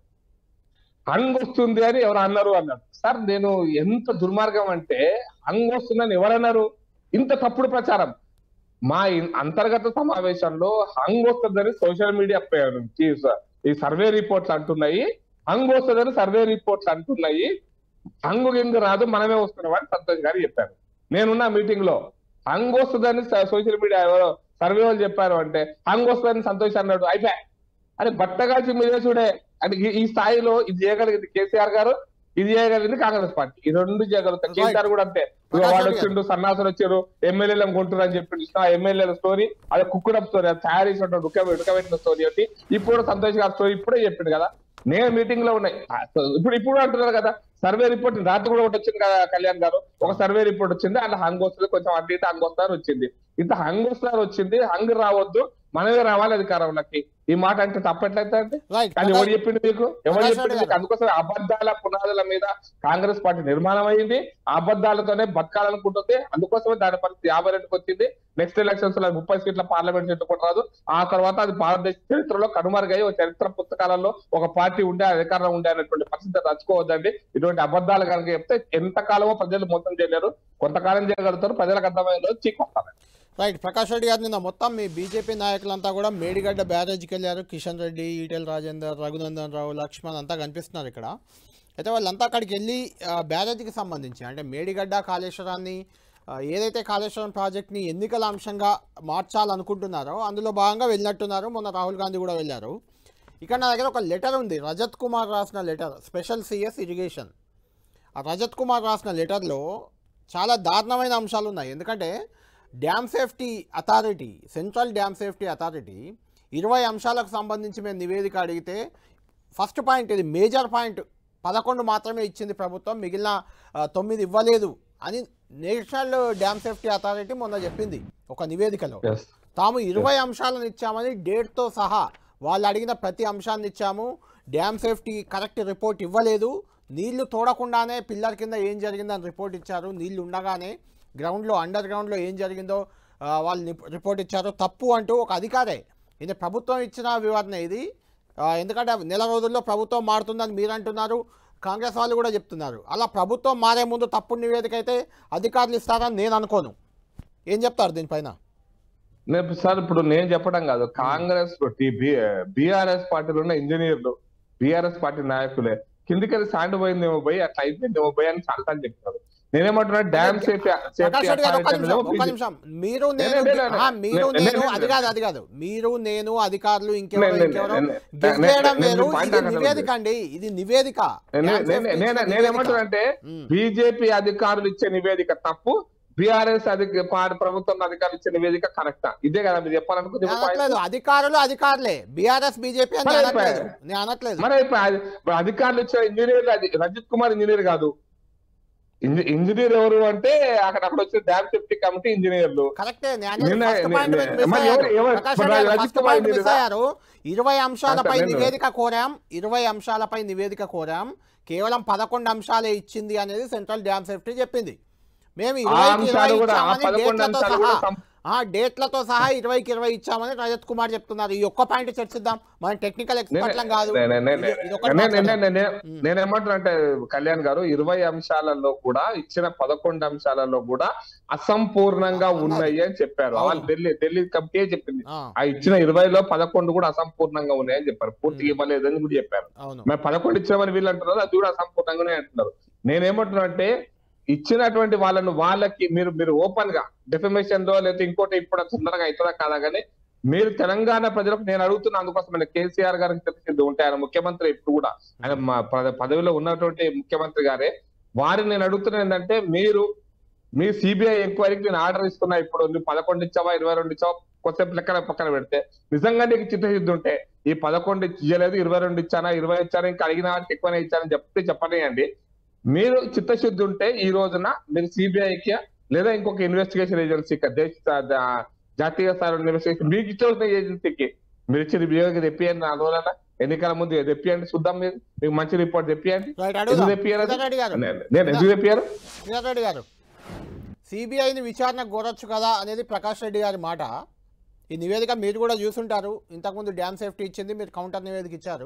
హంగ్ వస్తుంది అని ఎవరు అన్నారు అన్నారు సార్ నేను ఎంత దుర్మార్గం అంటే హంగ్ వస్తుందని ఎవరన్నారు ఇంత తప్పుడు ప్రచారం మా ఇన్- అంతర్గత సమావేశంలో హంగ్ వస్తుందని సోషల్ మీడియా నుంచి స- ఈ సర్వే రిపోర్ట్స్ అంటున్నాయి హంగ్ వస్తుందని సర్వే రిపోర్ట్స్ అంటున్నాయి హంగు గింగు రాదు మనమే వస్తున్నాం అని సంతోష్ గారు చెప్పారు నేనున్న మీటింగ్ లో హంగ్ వస్తుందని స- సోషల్ మీడియా ఎవరో సర్వే వాళ్ళు చెప్పారు అంటే హంగ్ వస్తుందని సంతోష్ అన్నాడు అయిపోయా అరే బట్టగాల్చి మీరే చూడే అంటే ఈ- ఈ స్థాయిలో ఇది చేయగలిగింది కేసీఆర్ గారు ఇది చేయగలిగింది కాంగ్రెస్ పార్టీ ఈ రెండు చేయగలుగుతారు Right. కేసీఆర్ కూడా అంతే ఇదిగో ప్రకాష్ వాడు రెడ్డి గారు. వచ్చిండు సన్నాసులు వచ్చారు ఎమ్మెల్యేలను కొంటున్నారు అని చెప్పి ఆ ఎమ్మెల్యేల స్టోరీ అది కుక్కుడప్ స్టోరీ అది తయారు చేసిన ఉడక ఉడకబెట్టిన స్టోరీ ఒకటి ఇప్పుడు సంతోష్ గారి స్టోరీ ఇప్పుడే చెప్పిండు కదా నేను మీటింగ్ లో ఉన్నాయి ఆ, సో ఇప్పుడు ఇప్పుడు అంటున్నారు కదా సర్వే రిపోర్ట్ రాత్రి కూడా ఒకటి వచ్చింది కదా కళ్యాణ్ గారు ఒక సర్వే రిపోర్ట్ వచ్చింది అలా హంగ్ వస్తుంది కొంచెం అటు ఇటు హంగ్ వస్తారు వచ్చింది ఇంత హంగ్ వస్తారు వచ్చింది హంగ్ రావద్దు మనమే రావాలి అధికారంలోకి ఈ మాట అంటే తప్పట్లయితే అంటే రైట్ కానీ ఎవరు చెప్పింది మీకు ఎవరు ప్రకాష్ చెప్పింది రెడ్డి మీకు అందుకోసం అబద్ధాల పునాదుల మీద కాంగ్రెస్ పార్టీ నిర్మాణం అయింది ఆ అబద్ధాలతోనే బతకాలనుకుంటుంది అందుకోసమే దాని పరిస్థితి యాభై రెండుకి వచ్చింది నెక్స్ట్ ఎలక్షన్స్ లో ముప్పై సీట్ల పార్లమెంట్ సీట్లు రాదు ఆ తర్వాత అది భారతదేశ చరిత్రలో కనుమరుగై ఒక చరిత్ర పుస్తకాలలో ఒక పార్టీ ఉండే అధికారం ఉండే అనేటువంటి పరిస్థితి రచుకోవద్దండి ఇటువంటి అబద్ధాలు కనుక చెప్తే ఎంతకాలమో ప్రజలు మోసం చేయలేరు కొంతకాలం చేయగలుగుతారు ప్రజలకు అర్థమైన రోజు చీకొస్తారు రైట్ ప్రకాష్ రెడ్డి గారు నిన్న మొత్తం మీ బీజేపీ నాయకులంతా కూడా మేడిగడ్డ బ్యారేజ్కి వెళ్ళారు కిషన్ రెడ్డి ఈటెల్ రాజేందర్ రఘునందన్ రావు లక్ష్మణ్ అంతా కనిపిస్తున్నారు ఇక్కడ అయితే వాళ్ళంతా అక్కడికి వెళ్ళి ఆ, బ్యారేజ్కి సంబంధించి అంటే మేడిగడ్డ కాళేశ్వరాన్ని ఆ, ఏదైతే కాళేశ్వరం ప్రాజెక్ట్ని ఎన్నికల అంశంగా మార్చాలనుకుంటున్నారో అందులో భాగంగా వెళ్ళినట్టున్నారు మొన్న రాహుల్ గాంధీ కూడా వెళ్ళారు ఇక్కడ నా దగ్గర ఒక లెటర్ ఉంది రజత్ కుమార్ రాసిన లెటర్ స్పెషల్ సిఎస్ ఇరిగేషన్ ఆ రజత్ కుమార్ రాసిన లెటర్లో చాలా దారుణమైన అంశాలు ఉన్నాయి ఎందుకంటే dam safety authority central dam safety authority ఇరవై అంశాలకు సంబంధించి మేము నివేదిక అడిగితే ఫస్ట్ పాయింట్ ఇది మేజర్ పాయింట్ పదకొండు మాత్రమే ఇచ్చింది ప్రభుత్వం మిగిలిన ఆ, తొమ్మిది ఇవ్వలేదు అని నేషనల్ డ్యామ్ సేఫ్టీ అథారిటీ మొన్న చెప్పింది ఒక నివేదికలో తాము ఇరవై అంశాలను ఇచ్చామని డేట్తో సహా వాళ్ళు అడిగిన ప్రతి అంశాన్ని ఇచ్చాము డ్యామ్ సేఫ్టీ కరెక్ట్ రిపోర్ట్ ఇవ్వలేదు నీళ్లు తోడకుండానే పిల్లర్ కింద ఏం జరిగిందని రిపోర్ట్ ఇచ్చారు నీళ్లు ఉండగానే గ్రౌండ్లో అండర్ గ్రౌండ్లో ఏం జరిగిందో ఆ, వాళ్ళు నిప్- రిపోర్ట్ ఇచ్చారు తప్పు అంటూ ఒక అధికారే ఇది ప్రభుత్వం ఇచ్చిన వివరణ ఇది ఆ, ఎందుకంటే నెల రోజుల్లో ప్రభుత్వం మారుతుందని మీరు అంటున్నారు కాంగ్రెస్ వాళ్ళు కూడా చెప్తున్నారు అలా ప్రభుత్వం మారే ముందు తప్పుడు నివేదిక అయితే అధికారులు ఇస్తారని నేను అనుకోను ఏం చెప్తారు దీనిపైన నేను సార్ ఇప్పుడు నేను చెప్పడం కాదు కాంగ్రెస్ బీఆర్ఎస్ పార్టీలో ఉన్న ఇంజనీర్లు బీఆర్ఎస్ పార్టీ నాయకులే కిందికి వెళ్ళి సాండ్ పోయిందేమో పోయి అట్లా అయిపోయిందేమో పోయి అని చాలా సార్లు చెప్తారు నేనేమంటున్నా dam safety safety Prakash Reddy గారు ఒక్క అథారిటీ నిమిషం ఒక్క అనేది నిమిషం మీరు లే, నేను లే, లే, లే. ఆ, మీరు లే, లే, నేను లే, అది లే. కాదు అది కాదు మీరు నేను అధికారులు ఇంకెవరో లే, లే, ఇంకెవరో లే, లే. గెస్ నే- చేయడం నేను వేరు పాయింట్ ఇది అక్కడ నివేదిక అండి ఇది నివేదిక నే- డ్యామ్ నే- సేఫ్టీ నే- ఇచ్చిన నివేదిక. నేనేమంటున్నా ఉమ్. బీజేపీ అధికారులు ఇచ్చే నివేదిక తప్పు బీఆర్ఎస్ అధిక పా- ప్రభుత్వం అధికారులు ఇచ్చే నివేదిక కరెక్టా ఇదే కదా మీరు చెప్పాలనుకుంటే నేను ఇప్పుడు అనట్లేదు అధికారులు అధికారులే బీఆర్ఎస్ బీజేపీ అని మరి నేను అయిపోయాయి. అనట్లేదు నేను అనట్లేదు మరి ఇప్పుడు అది- ఇప్పుడు అధికారులు ఇచ్చే ఇంజనీర్ అది రజిత్ కుమార్ ఇంజనీర్ కాదు ఇంజ- ఇంజనీర్ ఎవరు అంటే అక్కడ అక్కడ వచ్చే డ్యామ్ సేఫ్టీ కమిటీ ఇంజనీర్లు కరెక్టే నేను అనేది నిన్న- first ని- point ని- మీరు miss మరి అయ్యారు. ఎవరు- ఎవరు- ప్రకాష్ మరి రెడ్డి గారు Rajith first Kumar point miss ఇంజనీరా? అయ్యారు ఇరవై అంశాలపై అంతే, నేను- నివేదిక కోరాం ఇరవై అంశాలపై నివేదిక కోరాం కేవలం పదకొండు అంశాలే ఇచ్చింది అనేది సెంట్రల్ డ్యామ్ సేఫ్టీ చెప్పింది మేము ఆ ఇరవైకి ఇరవై అంశాలు కూడా ఆ ఇచ్చామని పదకొండు డేట్లతో అంశాలు సహా కూడా సం- ఆ డేట్లతో సహా ఇరవైకి ఇరవై ఇచ్చామని రజత్ కుమార్ చెప్తున్నారు ఈ ఒక్క పాయింట్ చర్చిద్దాం మనం టెక్నికల్ ఎక్స్పర్ట్లం కాదు నే- నే- నే- ఇది- ఇది ఒక్కటి నే- నే- నే- మాట్లాడదాం. నే- నే- నేనేమంటున్నా అంటే కళ్యాణ్ గారు ఇరవై అంశాలలో కూడా ఇచ్చిన పదకొండు అంశాలలో కూడా అసంపూర్ణంగా ఉన్నాయి అని చెప్పారు అవును. వాళ్ళు ఢిల్లీ ఢిల్లీ కమిటీ చెప్పింది ఆ, ఆ ఇచ్చిన ఇరవైలో పదకొండు కూడా అసంపూర్ణంగా ఉన్నాయని చెప్పారు పూర్తిగా ఇవ్వలేదని కూడా చెప్పారు అవును మేము పదకొండు ఇచ్చామని వీళ్ళు అంటున్నారు అది కూడా అసంపూర్ణంగానే అంటున్నారు నేనేమంటున్నా అంటే ఇచ్చినటువంటి వాళ్ళను వాళ్ళకి మీరు మీరు ఓపెన్ గా డెఫమేషన్ లో లేకపోతే ఇంకోటి ఇప్పుడు తొందరగా అవుతుందా కాదా కానీ మీరు తెలంగాణ ప్రజలకు నేను అడుగుతున్నా అందుకోసం కేసీఆర్ గారికి తెలిసింది ఉంటే ఆయన ముఖ్యమంత్రి ఇప్పుడు కూడా ఆయన మా పద- పదవిలో ఉన్నటువంటి ముఖ్యమంత్రి గారే వారిని నేను అడుగుతున్నా ఏంటంటే మీరు మీ సిబిఐ ఎంక్వైరీకి నేను ఆర్డర్ ఇస్తున్నా ఇప్పుడు నువ్వు పదకొండు ఇచ్చావా ఇరవై రెండు ఇచ్చావా కొద్దిసేపు లెక్కన పక్కన పెడితే నిజంగా నీకు చిత్తశుద్ధి ఉంటే ఈ పదకొండు ఇయ్యలేదు ఇరవై రెండు ఇచ్చానా ఇరవై ఇచ్చానా ఇంకా అడిగిన వాటికి ఎక్కువనే ఇచ్చానని చెప్తే చెప్పనేయండి మీరు చిత్తశుద్ధి ఉంటే ఈ రోజున మీరు సిబిఐకి లేదా ఇంకొక ఇన్వెస్టిగేషన్ ఏజెన్సీకి దేశ జా- జాతీయ స్థాయిలో ఇన్వెస్టిగేషన్ మీకు ఇచ్చిన ఏజెన్సీకి మీరు ఇచ్చిన బియోగి తెప్పియండి నాలుగు రోజుల ఎన్నికల ముందు తెప్పియండి చూద్దాం మీరు మీకు మంచి రిపోర్ట్ తెప్పియండి రైట్ ఎందుకు అడుగుదాం తెప్పియారు కిషన్ రెడ్డి గారు నేను నేను ఎందుకు తెప్పియారు కిషన్ రెడ్డి గారు సిబిఐని విచారణ కోరొచ్చు కదా అనేది ప్రకాష్ రెడ్డి గారి మాట ఈ నివేదిక మీరు కూడా చూసుంటారు ఇంతకుముందు డ్యామ్ సేఫ్టీ ఇచ్చింది మీరు కౌంటర్ నివేదిక ఇచ్చారు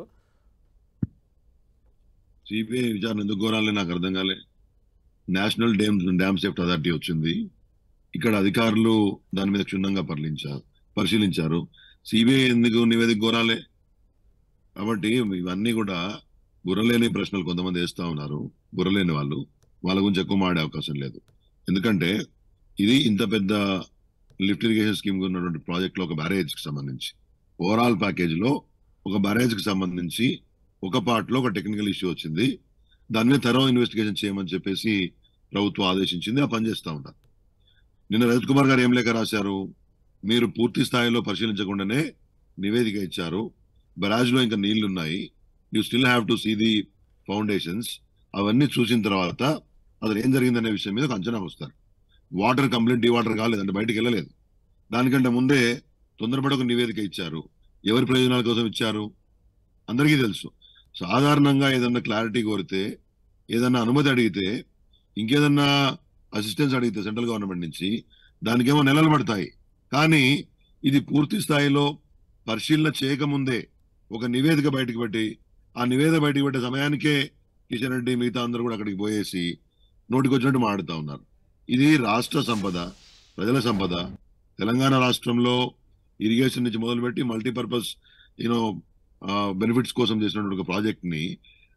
సిబిఐ విచారణ ఎందుకు కోరాలి నాకు అర్థం కాలే national dam dam safety authority వచ్చింది ఇక్కడ అధికారులు దాని మీద క్షుణ్ణంగా పరిలించారు పరిశీలించారు సిబిఐ ఎందుకు నివేదిక కోరాలి కాబట్టి ఇవన్నీ కూడా బుర్రలేని ప్రశ్నలు కొంతమంది వేస్తా ఉన్నారు బుర్రలేని వాళ్ళు వాళ్ళ గురించి ఎక్కువ మాడే అవకాశం లేదు ఎందుకంటే ఇది ఇంత పెద్ద లిఫ్ట్ ఇరిగేషన్ స్కీమ్ ఉన్నటువంటి ప్రాజెక్ట్ లో ఒక బ్యారేజ్ కి సంబంధించి ఓవరాల్ ప్యాకేజ్ లో ఒక బ్యారేజ్ కి సంబంధించి ఒక పార్ట్ లో ఒక టెక్నికల్ ఇష్యూ వచ్చింది దాని మీద తరవ ఇన్వెస్టిగేషన్ చేయమని చెప్పేసి ప్రభుత్వం ఆదేశించింది ఆ పని చేస్తా ఉన్నారు నిన్న రజత్ కుమార్ గారు ఏం లేఖ రాశారు మీరు పూర్తి స్థాయిలో పరిశీలించకుండానే నివేదిక ఇచ్చారు బరాజ్ లో ఇంకా నీళ్లు ఉన్నాయి you still have to see the foundations అవన్నీ చూసిన తర్వాత అసలు ఏం జరిగిందనే విషయం మీద ఒక అంచనా వస్తారు వాటర్ కంప్లీట్ డీ వాటర్ కాలేదంటే బయటికి వెళ్ళలేదు దానికంటే ముందే తొందరపడి ఒక నివేదిక ఇచ్చారు ఎవరి ప్రయోజనాల కోసం ఇచ్చారు అందరికీ తెలుసు సాధారణంగా ఏదన్నా క్లారిటీ కోరితే ఏదన్నా అనుమతి అడిగితే ఇంకేదన్నా అసిస్టెన్స్ అడిగితే సెంట్రల్ గవర్నమెంట్ నుంచి దానికేమో నెలలు పడతాయి కానీ ఇది పూర్తి స్థాయిలో పరిశీలన చేయకముందే ఒక నివేదిక బయటకు పెట్టి ఆ నివేదిక బయటకు పెట్టే సమయానికే కిషన్ రెడ్డి మిగతా అందరూ కూడా అక్కడికి పోయేసి నోటికి వచ్చినట్టు మాడుతా ఉన్నారు ఇది రాష్ట్ర సంపద ప్రజల సంపద తెలంగాణ రాష్ట్రంలో ఇరిగేషన్ నుంచి మొదలుపెట్టి మల్టీపర్పస్ యూనో బెనిఫిట్స్ కోసం చేసినటువంటి ఒక ప్రాజెక్ట్ ని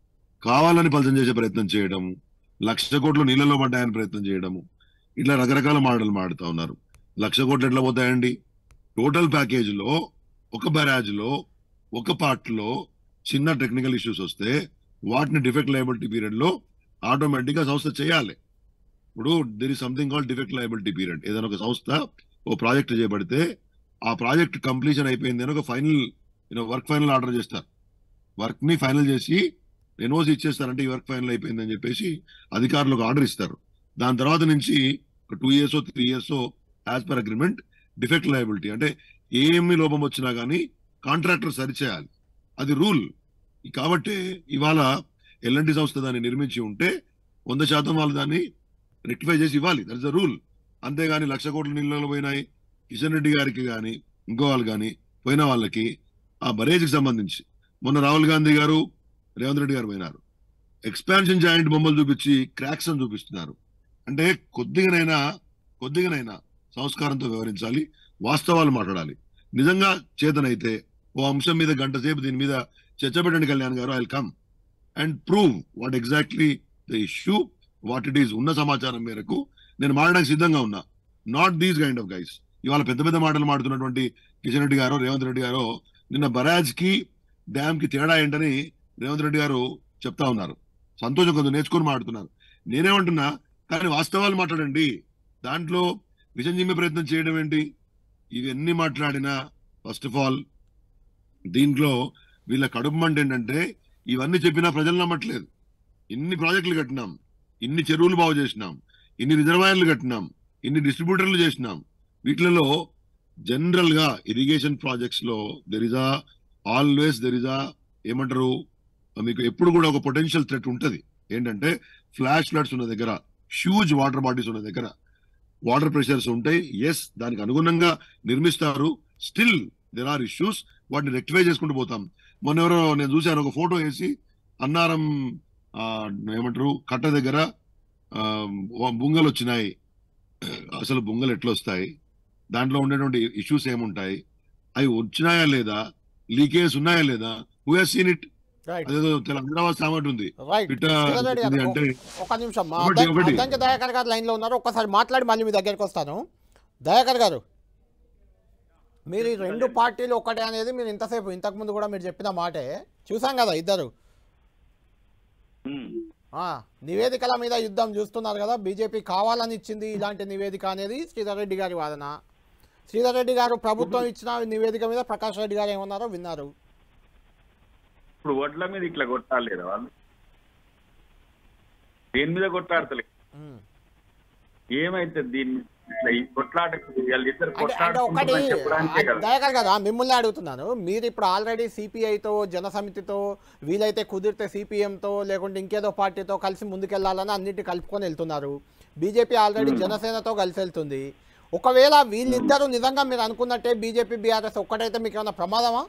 కావాలని ఫలితం చేసే ప్రయత్నం చేయడం లక్ష కోట్లు నీళ్ళలో పడ్డాయని ప్రయత్నం చేయడము ఇట్లా రకరకాల మాటలు మాడుతా ఉన్నారు లక్ష కోట్లు ఎట్లా పోతాయండి టోటల్ ప్యాకేజ్ లో ఒక బ్యారేజ్ లో ఒక పార్ట్ లో చిన్న టెక్నికల్ ఇష్యూస్ వస్తే వాటిని డిఫెక్ట్ లయబిలిటీ పీరియడ్ లో ఆటోమేటిక్ గా సంస్థ చేయాలి ఇప్పుడు there is something call defect liability period ఏదైనా ఒక సంస్థ ఓ ప్రాజెక్ట్ చేయబడితే ఆ ప్రాజెక్ట్ కంప్లీషన్ అయిపోయింది అని ఒక final you know work final order చేస్తారు వర్క్ ని ఫైనల్ చేసి ఎన్ఓసి ఇచ్చేస్తారంటే ఈ వర్క్ ఫైనల్ అయిపోయింది అని చెప్పేసి అధికారులకు ఆర్డర్ ఇస్తారు దాని తర్వాత నుంచి two years three years as per agreement defect liability అంటే ఏమి లోపం వచ్చినా కానీ కాంట్రాక్టర్ సరిచేయాలి అది రూల్ కాబట్టి ఇవాళ ఎల్ఎన్టీ సంస్థ దాన్ని నిర్మించి ఉంటే వంద శాతం వాళ్ళు దాన్ని రెక్టిఫై చేసి ఇవ్వాలి దట్ ఇస్ ద రూల్ అంతేగాని లక్ష కోట్ల నీళ్ళలో పోయినాయి కిషన్ రెడ్డి గారికి కానీ ఇంకో వాళ్ళు కానీ పోయిన వాళ్ళకి ఆ బరేజ్కి సంబంధించి మొన్న రాహుల్ గాంధీ గారు రేవంత్ రెడ్డి గారు పోయినారు ఎక్స్పాన్షన్ జాయింట్ బొమ్మలు చూపించి క్రాక్స్ అని చూపిస్తున్నారు అంటే కొద్దిగానైనా కొద్దిగానైనా సంస్కారంతో వ్యవహరించాలి వాస్తవాలు మాట్లాడాలి నిజంగా చేతనైతే ఓ అంశం మీద గంట సేపు దీని మీద చర్చ పెట్టండి Kalyan garu I come and prove what exactly the issue what it is ఉన్న సమాచారం మేరకు నేను మారడానికి సిద్ధంగా ఉన్నా not these kind of guys ఇవాళ పెద్ద పెద్ద మాటలు మాడుతున్నటువంటి కిషన్ రెడ్డి గారు రేవంత్ రెడ్డి గారు నిన్న బరాజ్ కి డ్యామ్ కి తేడా ఏంటని రేవంత్ రెడ్డి గారు చెప్తా ఉన్నారు సంతోషం కొంచెం నేర్చుకొని మాట్లాడుతున్నారు నేనేమంటున్నా కానీ వాస్తవాలు మాట్లాడండి దాంట్లో విషం చిమ్మే ప్రయత్నం చేయడం ఏంటి ఇవన్నీ మాట్లాడినా ఫస్ట్ ఆఫ్ ఆల్ దీంట్లో వీళ్ళ కడుపు మంట ఏంటంటే ఇవన్నీ చెప్పినా ప్రజలు నమ్మట్లేదు ఇన్ని ప్రాజెక్టులు కట్టినాం ఇన్ని చెరువులు బాగు చేసినాం ఇన్ని రిజర్వాయర్లు కట్టినాం ఇన్ని డిస్ట్రిబ్యూటర్లు చేసినాం వీటిలలో జనరల్ గా ఇరిగేషన్ ప్రాజెక్ట్స్ లో there is a always there is a ఏమంటారు మీకు ఎప్పుడు కూడా ఒక పొటెన్షియల్ థ్రెట్ ఉంటది ఏంటంటే ఫ్లాష్ ఫ్లడ్స్ ఉన్న దగ్గర హ్యూజ్ వాటర్ బాడీస్ ఉన్న దగ్గర వాటర్ ప్రెషర్స్ ఉంటాయి ఎస్ దానికి అనుగుణంగా నిర్మిస్తారు స్టిల్ దెర్ ఆర్ ఇష్యూస్ వాటిని రెక్టిఫై చేసుకుంటూ పోతాం మొన్న ఎవరో నేను చూశాను ఒక ఫోటో వేసి అన్నారం ఆ, ఏమంటారు కట్ట దగ్గర ఆ, బుంగలు వచ్చినాయి అసలు బుంగలు ఎట్లా వస్తాయి దాంట్లో ఉండేటువంటి ఇష్యూస్ ఏముంటాయి అవి వచ్చినాయా లేదా లీకేజ్ ఉన్నాయా లేదా who has seen it right అదేదో తెల- హైదరాబాద్ సామెత ఉంది రైట్ ఇట్ట కిరణ్ రెడ్డి ఇది గారు, అంటే ఒక నిమిషం మా ఒకటి, అద్దంకి- ఒకటి. అద్దంకి దయాకర్ గారు లైన్లో ఉన్నారు ఒక్కసారి మాట్లాడి మళ్ళీ మీ దగ్గరికి వస్తాను దయాకర్ గారు మీరు ఈ రెండు పార్టీలు ఒకటే అనేది మీరు ఇంతసేపు ఇంతకు ముందు కూడా మీరు చెప్పిన మాటే చూసాం కదా ఇద్దరు ఉమ్. ఆ, నివేదికల మీద యుద్ధం చూస్తున్నారు కదా బీజేపీ కావాలని ఇచ్చింది ఇలాంటి నివేదిక అనేది శ్రీధర్ రెడ్డి గారి వాదన శ్రీధర్ రెడ్డి గారు ప్రభుత్వం ఇచ్చిన నివేదిక మీద ప్రకాష్ రెడ్డి గారు ఏమన్నారో విన్నారు ఇప్పుడు వడ్ల మీద ఇట్లా కొట్టాలేదా వాళ్ళు దేని మీద కొట్లాడతలేదు ఉమ్. ఏమైతే దీన్ని ఇట్లా ఈ కొట్లాటకు వీళ్ళిద్దరు అంటే అంటే ఒకటి కొట్లాడుకుంటున్నారని చెప్పడానికే కదా దయాకర్ కదా మిమ్మల్ని అడుగుతున్నాను మీరు ఇప్పుడు ఆల్రెడీ సిపిఐతో జనసమితితో వీలైతే కుదిరితే సిపిఎంతో లేకుంటే ఇంకేదో పార్టీతో కలిసి ముందుకెళ్లాలని అన్నిటి కలుపుకొని వెళ్తున్నారు బీజేపీ ఆల్రెడీ జనసేనతో కలిసి వెళ్తుంది ఒకవేళ వీళ్ళిద్దరూ నిజంగా మీరు అనుకున్నట్టే బీజేపీ బీఆర్ఎస్ ఒక్కటైతే మీకు ఏమైనా ప్రమాదమా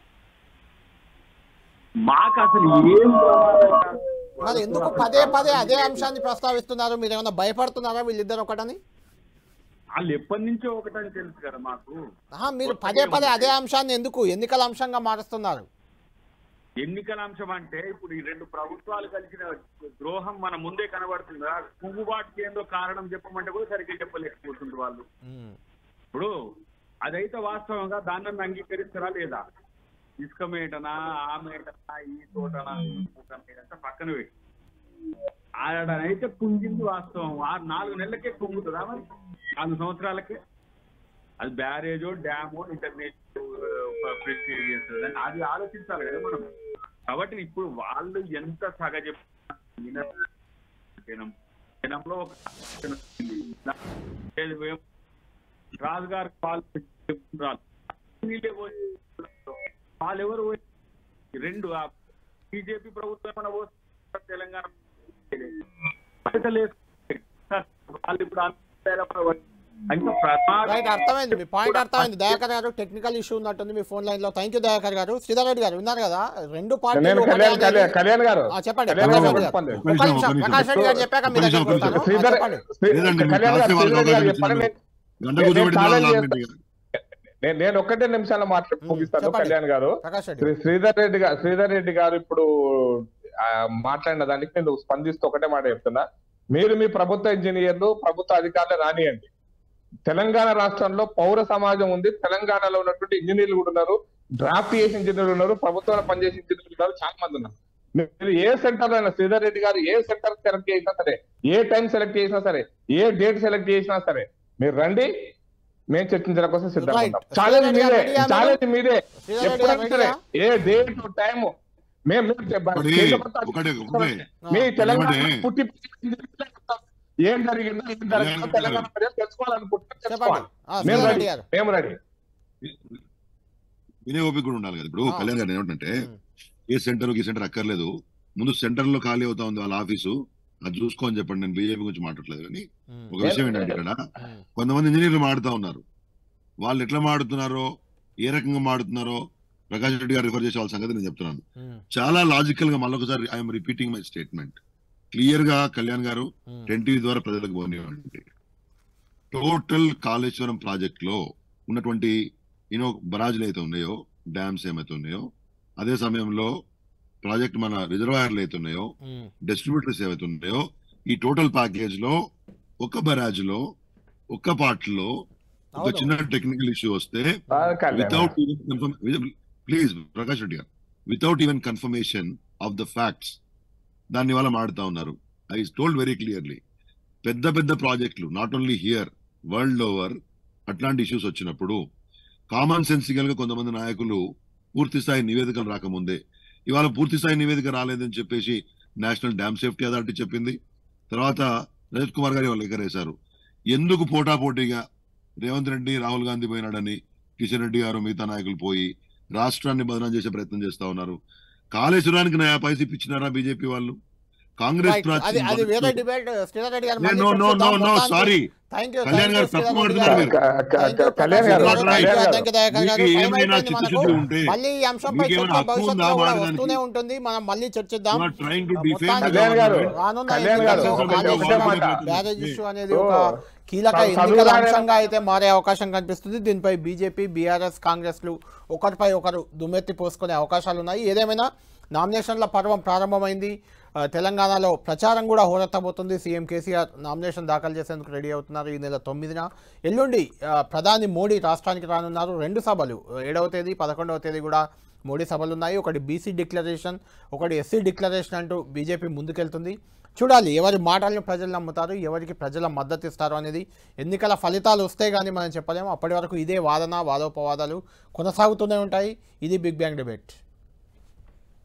మాకు అసలు ఏం ప్రమాదం కాదు. మరి ఎందుకు పదే పదే అదే అంశాన్ని ప్రస్తావిస్తున్నారు మీరు ఏమైనా భయపడుతున్నారా వీళ్ళిద్దరు ఒకటని వాళ్ళు ఎప్పటి నుంచో ఒకటని తెలుసు కదా మాకు ఆహా, మీరు పదే పదే అదే అంశాన్ని ఎందుకు ఎన్నికల అంశంగా మారుస్తున్నారు ఎన్నికల అంశం అంటే ఇప్పుడు ఈ రెండు ప్రభుత్వాలు కలిసిన ద్రోహం మన ముందే కనబడుతుందా పువ్వుబాటుకి ఏందో కారణం చెప్పమంటే కూడా సరిగ్గా చెప్పలేకపోతుంది వాళ్ళు ఉమ్. ఇప్పుడు అదైతే వాస్తవంగా దాన్ని అంగీకరిస్తారా లేదా ఇసుక మేటనా ఆ మేటనా ఈ తోటనా ఈ తోటనా ఇదంతా పక్కన పెట్టి ఆడనైతే కుంగింది వాస్తవం ఆరు నాలుగు నెలలకే కుంగుతుందా మరి నాలుగు సంవత్సరాలకే అది బ్యారేజో డ్యామో ఇంటర్నేషనల్ ప్రెస్టీజ్ చేస్తుంది అని అది ఆలోచించాలి కదా మనం కాబట్టి ఇప్పుడు వాళ్ళు ఎంత సగ చెప్పినా జనం జనంలో ఒక ఆలోచన వచ్చింది. లేదు, ఏం- రాజు గారికి పాలు పెట్టి రాదు నీళ్ళే పోయి వాళ్ళు ఎవరు పోయి రెండు బీజేపీ ప్రభుత్వం ఏమైనా పోస్తే తెలంగాణ పైసలు వేసుకుంటే వాళ్ళు ఇప్పుడు అంత అంటే ప్రమాదం- రైట్ అర్థమైంది మీ పాయింట్ అర్థమైంది దయాకర్ గారు టెక్నికల్ ఇష్యూ ఉన్నట్టుంది మీ ఫోన్ లైన్ లో థ్యాంక్ యూ దయాకర్ గారు శ్రీధర్ రెడ్డి గారు విన్నారు కదా రెండు పార్టీలు నేను ఒకటే కళ్యాణ్ అనేది- కళ్యాణ్ కళ్యాణ్ గారు ఆ, చెప్పండి కళ్యాణ్ ప్రకాష్ గారు రెడ్డి గారు. చెప్పండి. ఒక్క నిమిషం ఒక్క నిమిషం. ప్రకాష్ రెడ్డి గారు చెప్పాక మీ ఒక్క దగ్గరకు నిమిషం, వస్తాను ఆ, శ్రీధర్ చెప్పండి లేదండి, మీరు కళ్యాణ్ గారు రాసే వాళ్ళు శ్రీధర్ గారు అవకాశం చెప్పండి. ఇచ్చినారు. గంట నేను కూర్చోబెట్టి ఛాలెంజ్ రావాలంటే చేస్తాను. నేను నేను ఒక్కటే నిమిషాలు మాట్లా మ్మ్. ముగిస్తాను చెప్పండి. కళ్యాణ్ గారు ప్రకాష్ రెడ్డి శ్రీ- శ్రీధర్ రెడ్డి గారు శ్రీధర్ రెడ్డి గారు ఇప్పుడు ఆ, మాట్లాడిన దానికి నేను స్పందిస్తూ ఒకటే మాట చెప్తున్నా మీరు మీ ప్రభుత్వ ఇంజనీర్లు ప్రభుత్వ అధికారులు రానియండి తెలంగాణ రాష్ట్రంలో పౌర సమాజం ఉంది తెలంగాణలో ఉన్నటువంటి ఇంజనీర్లు కూడా ఉన్నారు డ్రాఫ్ట్ చేసిన ఇంజనీర్లు ఉన్నారు ప్రభుత్వంలో పనిచేసే ఇంజనీర్లు ఉన్నారు చాలా మంది ఉన్నారు మీరు ఏ సెంటర్ అయినా శ్రీధర్ రెడ్డి గారు ఏ సెంటర్ సెలెక్ట్ చేసినా సరే ఏ టైం సెలెక్ట్ చేసినా సరే ఏ డేట్ సెలెక్ట్ చేసినా సరే మీరు రండి మేము చర్చించడం కోసం సిద్ధంగా Right. ఉంటాం ఛాలెంజ్ శ్రీధర్ రెడ్డి గారు మీదే ready ఆ ఛాలెంజ్ మీదే శ్రీధర్ రెడ్డి గారు ఎప్పుడైనా సరే ready ఏ డేట్ టైం మేము మేము చెప్ప- ఒకటి కేంద్ర ఒకటే ప్రభుత్వం ఒకటే మీ తెలంగాణ ఏమంటే- పుట్టి ఏం జరిగిందో ఏం జరిగిందో తెలంగాణ ప్రజలు తెలుసుకోవాలనుకుంటున్నారు చెప్పండి తెలుసుకోవాలి ఆ, మేము శ్రీధర్ రెడీ రెడ్డి గారు మేము రెడీ వినే ఓపిక కూడా ఉండాలి కదా ఇప్పుడు ఆ. కళ్యాణ్ గారు ఏమంటే ఉమ్. ఏ సెంటర్ ఈ సెంటర్ అక్కర్లేదు ముందు సెంటర్ లో ఖాళీ అవుతా ఉంది వాళ్ళ ఆఫీసు అది చూసుకోని చెప్పండి నేను బీజేపీ గురించి మాట్లాడలేదు కానీ ఉమ్. ఒక విషయం ఏంటంటే ఇక్కడ ఉమ్. కొంతమంది ఇంజనీర్లు మాడుతా ఉన్నారు వాళ్ళు ఎట్లా మాడుతున్నారో ఏ రకంగా మాడుతున్నారో ప్రకాష్ రెడ్డి గారు రిఫర్ చేసే వాళ్ళ సంగతి నేను చెప్తున్నాను ఉమ్. చాలా లాజికల్ గా మళ్ళొకసారి I'm repeating my statement clear గా కళ్యాణ్ గారు ఉమ్. టెన్ టీవీ ద్వారా ప్రజలకు పోనివ్వండి టోటల్ కాళేశ్వరం ప్రాజెక్ట్ లో ఉన్నటువంటి యూనో బరాజులు అయితే ఉన్నాయో డ్యామ్స్ ఏమైతే ఉన్నాయో అదే సమయంలో ప్రాజెక్ట్ మన రిజర్వాయర్లు అయితే ఉన్నాయో ఉమ్. డిస్ట్రిబ్యూటర్స్ ఏవైతే ఉన్నాయో ఈ టోటల్ ప్యాకేజ్ లో ఒక బరాజ్ లో ఒక పార్ట్ లో ఒక అవును. చిన్న టెక్నికల్ ఇష్యూ వస్తే Kalyan without please Prakash Reddy garu without even confirmation of the facts దాన్ని వాళ్ళ మాడుతా ఉన్నారు ఐ టోల్డ్ వెరీ క్లియర్లీ పెద్ద పెద్ద ప్రాజెక్టులు not only here world over అట్లాంటి ఇష్యూస్ వచ్చినప్పుడు కామన్ సెన్సికల్ గా కొంతమంది నాయకులు పూర్తి స్థాయి నివేదికలు రాకముందే ఇవాళ పూర్తి స్థాయి నివేదిక రాలేదని చెప్పేసి నేషనల్ డ్యామ్ సేఫ్టీ అథారిటీ చెప్పింది తర్వాత రజత్ కుమార్ గారి వాళ్ళు ఎగరేశారు ఎందుకు పోటాపోటీగా రేవంత్ రెడ్డి రాహుల్ గాంధీ పోయినాడని కిషన్ రెడ్డి గారు మిగతా నాయకులు పోయి రాష్ట్రాన్ని బదనాం చేసే ప్రయత్నం చేస్తా ఉన్నారు కాళేశ్వరానికి నయా పైసలు ఇప్పించినారా బీజేపీ వాళ్ళు కాంగ్రెస్ Right. అది అది వేరే debate Sridhar Reddy garu no no no no sorry thank you Kalyan garu తప్పు మాట్లాడుతున్నారు మీరు. కళ్యాణ్ గారు Not right. కళ్యాణ్ గారు మీకు ఏమైనా చిత్తశుద్ధి ఉంటే మళ్ళీ ఈ అంశంపై మీకు ఏమైనా చర్చ హక్కు భవిష్యత్తులో ఉందా కూడా మాట్లాడడానికి? వస్తూనే ఉంటుంది మనం మళ్ళీ చర్చిద్దాం ట్రైంగ్ టు మొత్తానికి డిఫెండ్ కళ్యాణ్ గారు, రానున్న కళ్యాణ్ గారు, ఎన్నికల్లో ఒకటే- ఒకటే కాళేశ్వరం మాట. బ్యారేజ్ ఇష్యూ అనేది ఓ, ఒక కీలక చదువు ఎన్నికల రాని- అంశంగా అయితే మారే అవకాశం కనిపిస్తుంది దీనిపై బీజేపీ బీఆర్ఎస్ కాంగ్రెస్లు ఒకరిపై ఒకరు దుమ్మెత్తి పోసుకునే అవకాశాలు ఉన్నాయి ఏదేమైనా నామినేషన్ల పర్వం ప్రారంభమైంది ఆ, తెలంగాణలో ప్రచారం కూడా హోరెత్తబోతుంది సీఎం కేసీఆర్ నామినేషన్ దాఖలు చేసేందుకు రెడీ అవుతున్నారు ఈ నెల తొమ్మిదిన ఎల్లుండి ఆ, ప్రధాని మోడీ రాష్ట్రానికి రానున్నారు రెండు సభలు ఏడవ తేదీ పదకొండవ తేదీ కూడా మోడీ సభలు ఉన్నాయి ఒకటి బీసీ డిక్లరేషన్ ఒకటి ఎస్సీ డిక్లరేషన్ అంటూ బీజేపీ ముందుకెళ్తుంది చూడాలి ఎవరి మాటలను ప్రజలు నమ్ముతారు ఎవరికి ప్రజల మద్దతు ఇస్తారు అనేది ఎన్నికల ఫలితాలు వస్తే కానీ మనం చెప్పలేము అప్పటి వరకు ఇదే వాదన వాదోపవాదాలు కొనసాగుతూనే ఉంటాయి ఇది బిగ్ బ్యాంగ్ డిబేట్